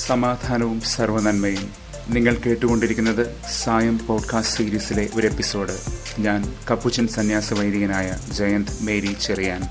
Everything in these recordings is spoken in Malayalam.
സമാധാനവും സർവനന്മയും നിങ്ങൾ കേട്ടുകൊണ്ടിരിക്കുന്നത് സായം പോഡ്കാസ്റ്റ് സീരീസിലെ ഒരു എപ്പിസോഡ് ഞാൻ കപ്പുച്ചൻ സന്യാസ വൈദികനായ ജയന്ത് മേരി ചെറിയാൻ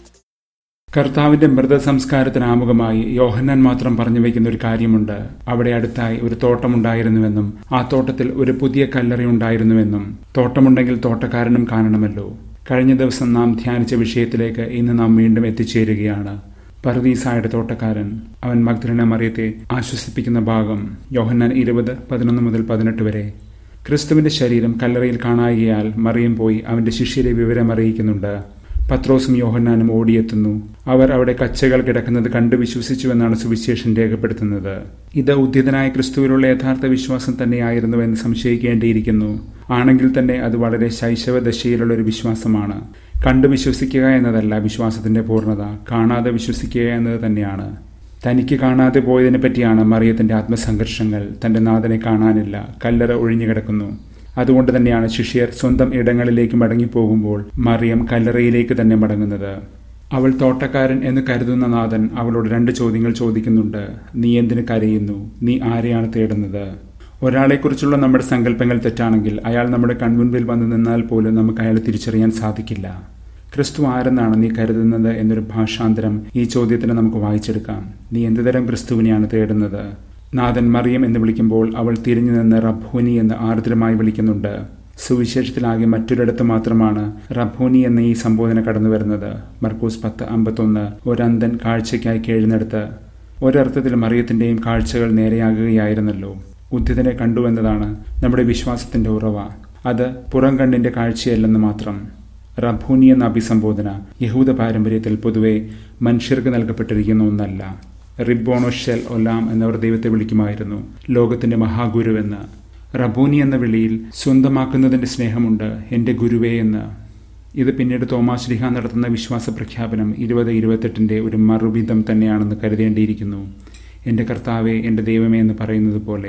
കർത്താവിന്റെ മൃതസംസ്കാരത്തിന് ആമുഖമായി യോഹന്നാൻ മാത്രം പറഞ്ഞു വയ്ക്കുന്ന ഒരു കാര്യമുണ്ട് അവിടെ അടുത്തായി ഒരു തോട്ടമുണ്ടായിരുന്നുവെന്നും ആ തോട്ടത്തിൽ ഒരു പുതിയ കല്ലറി ഉണ്ടായിരുന്നുവെന്നും തോട്ടമുണ്ടെങ്കിൽ തോട്ടക്കാരനും കാണണമല്ലോ കഴിഞ്ഞ ദിവസം നാം ധ്യാനിച്ച വിഷയത്തിലേക്ക് ഇന്ന് നാം വീണ്ടും എത്തിച്ചേരുകയാണ് പർദീസായുടെ തോട്ടക്കാരൻ അവൻ മഗ്ദലന മറിയത്തെ ആശ്വസിപ്പിക്കുന്ന ഭാഗം യോഹന്നാൻ ഇരുപത് പതിനൊന്ന് മുതൽ പതിനെട്ട് വരെ ക്രിസ്തുവിന്റെ ശരീരം കല്ലറയിൽ കാണായികയാൽ മറിയം പോയി അവന്റെ ശിഷ്യരെ വിവരം അറിയിക്കുന്നുണ്ട് പത്രോസും യോഹന്നാനും ഓടിയെത്തുന്നു അവർ അവിടെ കച്ചകൾ കിടക്കുന്നത് കണ്ടു വിശ്വസിച്ചുവെന്നാണ് സുവിശേഷൻ രേഖപ്പെടുത്തുന്നത് ഇത് ഉദ്യതനായ ക്രിസ്തുവിലുള്ള യഥാർത്ഥ വിശ്വാസം തന്നെയായിരുന്നു എന്ന് സംശയിക്കേണ്ടിയിരിക്കുന്നു ആണെങ്കിൽ തന്നെ അത് വളരെ ശൈശവ ദശയിലുള്ള ഒരു വിശ്വാസമാണ് കണ്ടു വിശ്വസിക്കുക എന്നതല്ല വിശ്വാസത്തിന്റെ പൂർണ്ണത കാണാതെ വിശ്വസിക്കുക എന്നത് തന്നെയാണ് തനിക്ക് കാണാതെ പോയതിനെ പറ്റിയാണ് മറിയത്തിന്റെ ആത്മസംഘർഷങ്ങൾ തന്റെ നാഥനെ കാണാനില്ല കല്ലറ ഒഴിഞ്ഞു കിടക്കുന്നു അതുകൊണ്ട് തന്നെയാണ് ശിഷ്യർ സ്വന്തം ഇടങ്ങളിലേക്ക് മടങ്ങിപ്പോകുമ്പോൾ മറിയം കല്ലറയിലേക്ക് തന്നെ മടങ്ങുന്നത് അവൾ തോട്ടക്കാരൻ എന്ന് കരുതുന്ന നാഥൻ അവളോട് രണ്ട് ചോദ്യങ്ങൾ ചോദിക്കുന്നുണ്ട് നീ എന്തിനു കരയുന്നു നീ ആരെയാണ് തേടുന്നത് ഒരാളെക്കുറിച്ചുള്ള നമ്മുടെ സങ്കല്പങ്ങൾ തെറ്റാണെങ്കിൽ അയാൾ നമ്മുടെ കൺമുൻപിൽ വന്നു നിന്നാൽ പോലും നമുക്ക് അയാളെ തിരിച്ചറിയാൻ സാധിക്കില്ല ക്രിസ്തു ആരെന്നാണ് നീ കരുതുന്നത് എന്നൊരു ഭാഷാന്തരം ഈ ചോദ്യത്തിന് നമുക്ക് വായിച്ചെടുക്കാം നീ എന്തുതരം ക്രിസ്തുവിനെയാണ് തേടുന്നത് നാഥൻ മറിയം എന്ന് വിളിക്കുമ്പോൾ അവൾ തിരിഞ്ഞു നിന്ന് റബ്ഹൂനി എന്ന് ആർദ്രമായി വിളിക്കുന്നുണ്ട് സുവിശേഷത്തിലാകെ മറ്റൊരിടത്ത് മാത്രമാണ് റബ്ഹൂനി എന്ന ഈ സംബോധന കടന്നു വരുന്നത് മർക്കൂസ് പത്ത് അമ്പത്തൊന്ന് ഒരന്തൻ കാഴ്ചയ്ക്കായി കേഴുന്നെടുത്ത് ഒരർത്ഥത്തിൽ മറിയത്തിന്റെയും കാഴ്ചകൾ നേരെയാകുകയായിരുന്നല്ലോ ഉദ്ധിതനെ കണ്ടു എന്നതാണ് നമ്മുടെ വിശ്വാസത്തിന്റെ ഉറവ അത് പുറം കണ്ണിന്റെ കാഴ്ചയല്ലെന്ന് മാത്രം റബ്ഹൂനി എന്ന അഭിസംബോധന യഹൂദ പാരമ്പര്യത്തിൽ പൊതുവെ മനുഷ്യർക്ക് നൽകപ്പെട്ടിരിക്കുന്ന ഒന്നല്ല റിബോണോ ഷെൽ ഒലാം എന്നവർ ദൈവത്തെ വിളിക്കുമായിരുന്നു ലോകത്തിന്റെ മഹാഗുരുവെന്ന് റബൂനി എന്ന വിളിയിൽ സ്വന്തമാക്കുന്നതിന്റെ സ്നേഹമുണ്ട് എൻ്റെ ഗുരുവേ എന്ന് ഇത് പിന്നീട് തോമാശ്ലിഹ നടത്തുന്ന വിശ്വാസ പ്രഖ്യാപനം ഇരുപത് ഇരുപത്തെട്ടിന്റെ ഒരു മറുവിധം തന്നെയാണെന്ന് കരുതേണ്ടിയിരിക്കുന്നു എൻ്റെ കർത്താവെ എൻ്റെ ദൈവമേ എന്ന് പറയുന്നത് പോലെ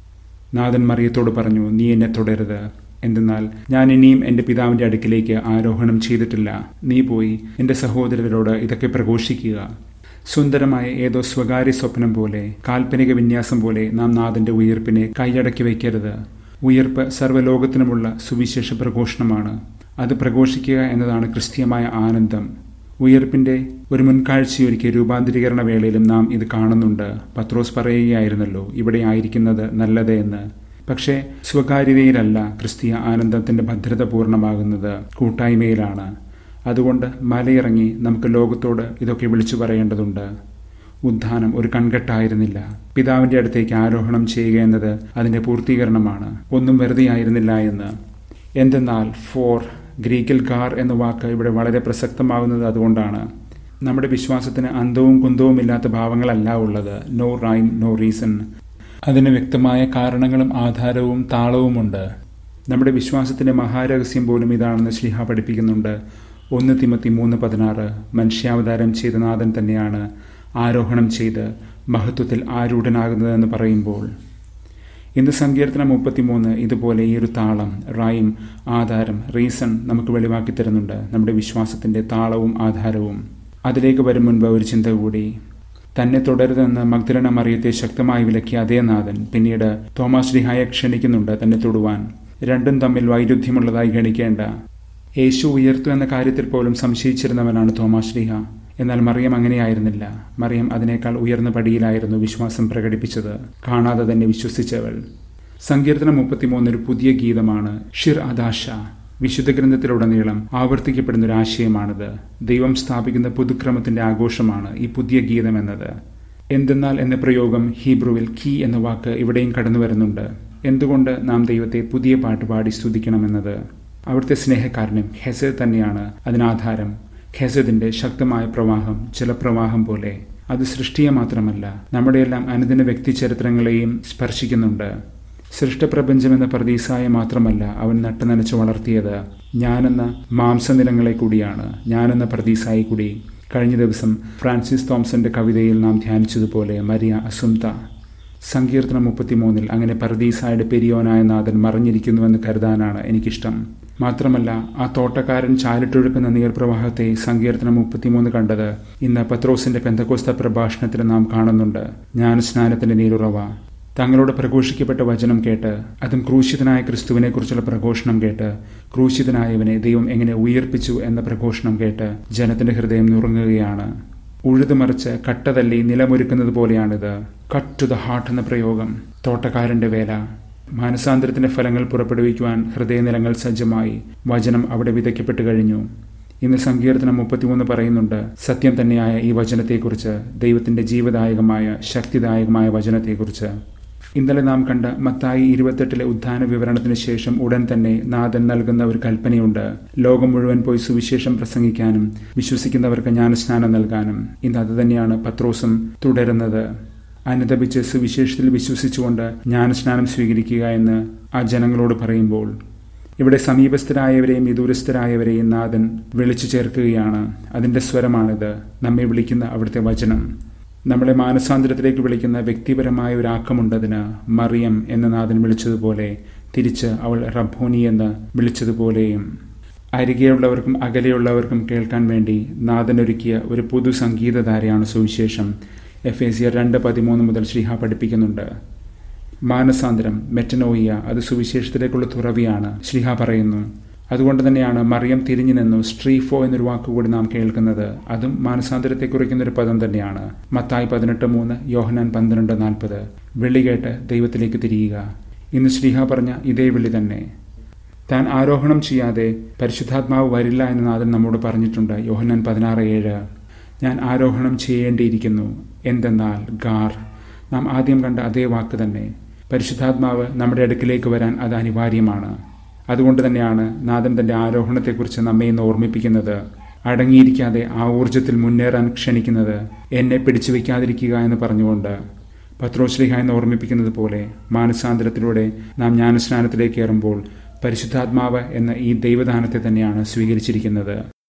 നാഥൻ മറിയത്തോട് പറഞ്ഞു നീ എന്നെ തുടരുത് എന്തെന്നാൽ ഞാൻ ഇനിയും എൻ്റെ പിതാവിൻ്റെ അടുക്കിലേക്ക് ആരോഹണം ചെയ്തിട്ടില്ല നീ പോയി എൻ്റെ സഹോദരരോട് ഇതൊക്കെ പ്രഘോഷിക്കുക സുന്ദരമായ ഏതോ സ്വകാര്യ സ്വപ്നം പോലെ കാൽപ്പനിക വിന്യാസം പോലെ നാം നാഥന്റെ ഉയർപ്പിനെ കൈയടക്കി വയ്ക്കരുത് ഉയർപ്പ് സർവ്വലോകത്തിനുമുള്ള സുവിശേഷ പ്രഘോഷണമാണ് അത് പ്രഘോഷിക്കുക എന്നതാണ് ക്രിസ്തീയമായ ആനന്ദം ഉയർപ്പിന്റെ ഒരു മുൻകാഴ്ചയൊരുക്കിയ രൂപാന്തരീകരണ വേളയിലും നാം ഇത് കാണുന്നുണ്ട് പത്രോസ് പറയുകയായിരുന്നല്ലോ ഇവിടെ ആയിരിക്കുന്നത് നല്ലത് എന്ന് പക്ഷേ സ്വകാര്യതയിലല്ല ക്രിസ്തീയ ആനന്ദത്തിന്റെ ഭദ്രത പൂർണ്ണമാകുന്നത് കൂട്ടായ്മയിലാണ് അതുകൊണ്ട് മലയിറങ്ങി നമുക്ക് ലോകത്തോട് ഇതൊക്കെ വിളിച്ചു പറയേണ്ടതുണ്ട് ഉദ്ധാനം ഒരു കൺകെട്ടായിരുന്നില്ല പിതാവിന്റെ അടുത്തേക്ക് ആരോഹണം ചെയ്യുക എന്നത് അതിന്റെ പൂർത്തീകരണമാണ് ഒന്നും വെറുതെ ആയിരുന്നില്ല എന്ന് എന്തെന്നാൽ ഫോർ ഗ്രീക്കിൽ കാർ എന്ന വാക്ക് ഇവിടെ വളരെ പ്രസക്തമാകുന്നത് അതുകൊണ്ടാണ് നമ്മുടെ വിശ്വാസത്തിന് അന്തവും കുന്തവും ഇല്ലാത്ത ഭാവങ്ങളല്ല ഉള്ളത് നോ റൈം നോ റീസൺ അതിന് വ്യക്തമായ കാരണങ്ങളും ആധാരവും താളവുമുണ്ട് നമ്മുടെ വിശ്വാസത്തിന്റെ മഹാരഹസ്യം പോലും ഇതാണെന്ന് ശ്രീഹ പഠിപ്പിക്കുന്നുണ്ട് ഒന്ന് തിമത്തി മൂന്ന് പതിനാറ് മനുഷ്യാവതാരം ചെയ്ത നാഥൻ തന്നെയാണ് ആരോഹണം ചെയ്ത് മഹത്വത്തിൽ ആരൂഢനാകുന്നതെന്ന് പറയുമ്പോൾ ഇന്ന് സങ്കീർത്തനം മുപ്പത്തിമൂന്ന് ഇതുപോലെ ഈ ഒരു താളം റൈം ആധാരം റീസൺ നമുക്ക് വെളിവാക്കി തരുന്നുണ്ട് നമ്മുടെ വിശ്വാസത്തിന്റെ താളവും ആധാരവും അതിലേക്ക് വരും മുൻപ് ഒരു ചിന്ത കൂടി തന്നെ തുടരുതെന്ന് മഗ്ദലന മറിയത്തെ ശക്തമായി വിലക്കിയ അതേ നാഥൻ പിന്നീട് തോമാസ് ലിഹായെ ക്ഷണിക്കുന്നുണ്ട് തന്നെ തൊടുവാൻ രണ്ടും തമ്മിൽ വൈരുദ്ധ്യമുള്ളതായി ഗണിക്കേണ്ട യേശു ഉയർത്തു എന്ന കാര്യത്തിൽ പോലും സംശയിച്ചിരുന്നവനാണ് തോമാസ് ലിഹ എന്നാൽ മറിയം അങ്ങനെയായിരുന്നില്ല മറിയം അതിനേക്കാൾ ഉയർന്ന പടിയിലായിരുന്നു വിശ്വാസം പ്രകടിപ്പിച്ചത് കാണാതെ തന്നെ വിശ്വസിച്ചവൾ സങ്കീർത്തനം മുപ്പത്തിമൂന്ന് ഒരു പുതിയ ഗീതമാണ് ഷിർ അദാഷ വിശുദ്ധ ഗ്രന്ഥത്തിലുടനീളം ആവർത്തിക്കപ്പെടുന്ന ഒരു ആശയമാണിത് ദൈവം സ്ഥാപിക്കുന്ന പുതുക്രമത്തിന്റെ ആഘോഷമാണ് ഈ പുതിയ ഗീതം എന്നത് എന്തെന്നാൽ എന്ന പ്രയോഗം ഹീബ്രുവിൽ കീ എന്ന വാക്ക് ഇവിടെയും കടന്നു വരുന്നുണ്ട് എന്തുകൊണ്ട് നാം ദൈവത്തെ പുതിയ പാട്ട് പാടി സ്തുതിക്കണമെന്നത് അവിടുത്തെ സ്നേഹക്കാരനും ഹെസദ് തന്നെയാണ് അതിനാധാരം ഖെസദിന്റെ ശക്തമായ പ്രവാഹം ജലപ്രവാഹം പോലെ അത് സൃഷ്ടിയെ മാത്രമല്ല നമ്മുടെയെല്ലാം അനുദിന വ്യക്തി ചരിത്രങ്ങളെയും സ്പർശിക്കുന്നുണ്ട് സൃഷ്ടപ്രപഞ്ചം എന്ന പ്രതീസായ മാത്രമല്ല അവൻ നട്ടുനനച്ച് വളർത്തിയത് ഞാനെന്ന മാംസനിലങ്ങളെ കൂടിയാണ് ഞാനെന്ന പ്രതീസായി കൂടി കഴിഞ്ഞ ദിവസം ഫ്രാൻസിസ് തോംസന്റെ കവിതയിൽ നാം ധ്യാനിച്ചതുപോലെ മരിയ അസുംത സങ്കീർത്തനം മുപ്പത്തിമൂന്നിൽ അങ്ങനെ പർദീസായുടെ പെരിയോനായ നാഥൻ മറിഞ്ഞിരിക്കുന്നുവെന്ന് കരുതാനാണ് എനിക്കിഷ്ടം മാത്രമല്ല ആ തോട്ടക്കാരൻ ചാലിട്ടൊഴുക്കുന്ന നീർപ്രവാഹത്തെ സങ്കീർത്തനം മുപ്പത്തിമൂന്ന് കണ്ടത് ഇന്ന് പത്രോസിന്റെ പെന്തക്കോസ്ത പ്രഭാഷണത്തിൽ നാം കാണുന്നുണ്ട് ജ്ഞാനസ്നാനത്തിന്റെ നീരുറവ തങ്ങളോട് പ്രഘോഷിക്കപ്പെട്ട വചനം കേട്ട് അതും ക്രൂശിതനായ ക്രിസ്തുവിനെ കുറിച്ചുള്ള പ്രഘോഷണം കേട്ട് ക്രൂശിതനായവനെ ദൈവം എങ്ങനെ ഉയർപ്പിച്ചു എന്ന പ്രഘോഷണം കേട്ട് ജനത്തിന്റെ ഹൃദയം നുറുങ്ങുകയാണ് ഉഴുതുമറിച്ച് കട്ടതല്ലി നിലമൊരുക്കുന്നത് പോലെയാണിത് കട്ട് ടു ദ ഹാർട്ട് എന്ന പ്രയോഗം തോട്ടക്കാരന്റെ വേല മാനസാന്തരത്തിന്റെ ഫലങ്ങൾ പുറപ്പെടുവിക്കുവാൻ ഹൃദയനിലങ്ങൾ സജ്ജമായി വചനം അവിടെ വിതയ്ക്കപ്പെട്ടു കഴിഞ്ഞു ഇന്ന് സങ്കീർത്തനം മുപ്പത്തിമൂന്ന് പറയുന്നുണ്ട് സത്യം തന്നെയായ ഈ വചനത്തെക്കുറിച്ച് ദൈവത്തിന്റെ ജീവദായകമായ ശക്തിദായകമായ വചനത്തെക്കുറിച്ച് ഇന്നലെ നാം കണ്ട മത്തായി ഇരുപത്തെട്ടിലെ ഉദ്ധാന വിവരണത്തിന് ശേഷം ഉടൻ തന്നെ നാഥൻ നൽകുന്ന ഒരു കൽപ്പനയുണ്ട് ലോകം മുഴുവൻ പോയി സുവിശേഷം പ്രസംഗിക്കാനും വിശ്വസിക്കുന്നവർക്ക് ജ്ഞാനസ്നാനം നൽകാനും ഇന്ന് അത് തന്നെയാണ് പത്രോസും തുടരുന്നത് അനുദപിച്ച് സുവിശേഷത്തിൽ വിശ്വസിച്ചുകൊണ്ട് ജ്ഞാനസ്നാനം സ്വീകരിക്കുക എന്ന് ആ ജനങ്ങളോട് പറയുമ്പോൾ ഇവിടെ സമീപസ്ഥരായവരെയും വിദൂരസ്ഥരായവരെയും നാഥൻ വിളിച്ചു ചേർക്കുകയാണ് അതിന്റെ സ്വരമാണിത് നമ്മെ വിളിക്കുന്ന അവിടുത്തെ വചനം നമ്മളെ മാനസാന്തരത്തിലേക്ക് വിളിക്കുന്ന വ്യക്തിപരമായ ഒരു ആക്കമുണ്ടതിന് മറിയം എന്ന നാഥൻ വിളിച്ചതുപോലെ തിരിച്ച് അവൾ റബ്ബോനി എന്ന് വിളിച്ചതുപോലെയും അരികെയുള്ളവർക്കും അകലെയുള്ളവർക്കും കേൾക്കാൻ വേണ്ടി നാഥനൊരുക്കിയ ഒരു പുതു സംഗീതധാരയാണ് സുവിശേഷം എഫ് എ സിയർ രണ്ട് പതിമൂന്ന് മുതൽ ശ്രീഹ പഠിപ്പിക്കുന്നുണ്ട് മാനസാന്തരം മെറ്റനോയിയ അത് സുവിശേഷത്തിലേക്കുള്ള തുറവിയാണ് ശ്രീഹ പറയുന്നു അതുകൊണ്ട് തന്നെയാണ് മറിയം തിരിഞ്ഞു നിന്നു സ്ട്രീഫോ എന്നൊരു വാക്കുകൂടി നാം കേൾക്കുന്നത് അതും മാനസാന്തരത്തെ കുറിക്കുന്ന ഒരു പദം തന്നെയാണ് മത്തായി പതിനെട്ട് മൂന്ന് യോഹനാൻ പന്ത്രണ്ട് നാൽപ്പത് വിളി കേട്ട് ദൈവത്തിലേക്ക് തിരിയുക ഇന്ന് ശ്രീഹ പറഞ്ഞ ഇതേ വിളി തന്നെ താൻ ആരോഹണം ചെയ്യാതെ പരിശുദ്ധാത്മാവ് വരില്ല എന്ന് നാഥൻ നമ്മോട് പറഞ്ഞിട്ടുണ്ട് യോഹനാൻ പതിനാറ് ഏഴ് ഞാൻ ആരോഹണം ചെയ്യേണ്ടിയിരിക്കുന്നു എന്തെന്നാൽ ഗാർ നാം ആദ്യം കണ്ട അതേ വാക്ക് തന്നെ പരിശുദ്ധാത്മാവ് നമ്മുടെ അടുക്കിലേക്ക് വരാൻ അത് അനിവാര്യമാണ് അതുകൊണ്ട് തന്നെയാണ് നാഥൻ തന്റെ ആരോഹണത്തെക്കുറിച്ച് നമ്മെ ഇന്ന് ഓർമ്മിപ്പിക്കുന്നത് അടങ്ങിയിരിക്കാതെ ആ ഊർജത്തിൽ മുന്നേറാൻ ക്ഷണിക്കുന്നത് എന്നെ പിടിച്ചു വയ്ക്കാതിരിക്കുക എന്ന് പറഞ്ഞുകൊണ്ട് പത്രോശ്രീഹ എന്ന് ഓർമ്മിപ്പിക്കുന്നത് പോലെ മാനസാന്തരത്തിലൂടെ നാം ജ്ഞാനസ്നാനത്തിലേക്ക് കയറുമ്പോൾ പരിശുദ്ധാത്മാവ് എന്ന ഈ ദൈവദാനത്തെ തന്നെയാണ് സ്വീകരിച്ചിരിക്കുന്നത്